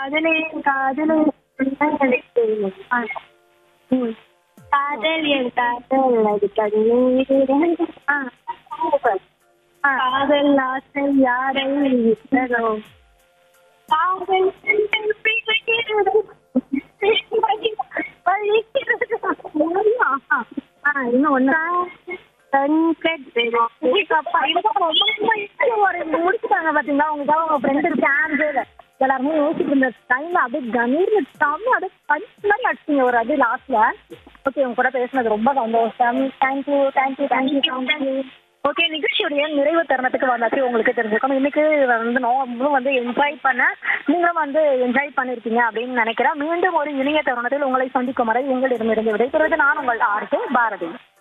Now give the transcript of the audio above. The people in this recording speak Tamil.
காதலே காதலே எனக்கு ஆ. ம். காதல் என் காதல் அது கண்ணீர் ஆ சூப்பர் ஆ. காதல் ஆசை யாரை விட்டதோ காதல் கண்கள் பிழைக்கிறது. வலிக்கிறது. ஆ, ஆ, இன்னும் ஒண்ணு ஒரு முடிச்சுட்டாங்க பாத்தீங்களா உங்களுக்காக உங்க ஃப்ரெண்டு சான்ஸே இல்லை எல்லாருமே யோசிச்சுட்டு இருந்த டைம்ல அப்படியே கணீர்னு தமிழ் அப்படியே பஞ்ச் மாதிரி அடிச்சிங்க ஒரு அது லாஸ்ட்ல ஓகே உங்க கூட பேசுனது ரொம்ப சந்தோஷம் thank you thank you thank you thank you okay நிகழ்ச்சியுடைய நிறைவு தருணத்துக்கு வந்தாச்சு உங்களுக்கு தெரிஞ்சிருக்கும் இன்னைக்கு வந்து நானும் வந்து என்ஜாய் பண்ண நீங்களும் வந்து என்ஜாய் பண்ணிருக்கீங்க அப்படின்னு நினைக்கிறேன் மீண்டும் ஒரு இணைய தருணத்தில் உங்களை சந்திக்கும் வரை உங்களிடமிருந்து விடைபெறுவது நான் உங்கள் ஆர்கே பாரதி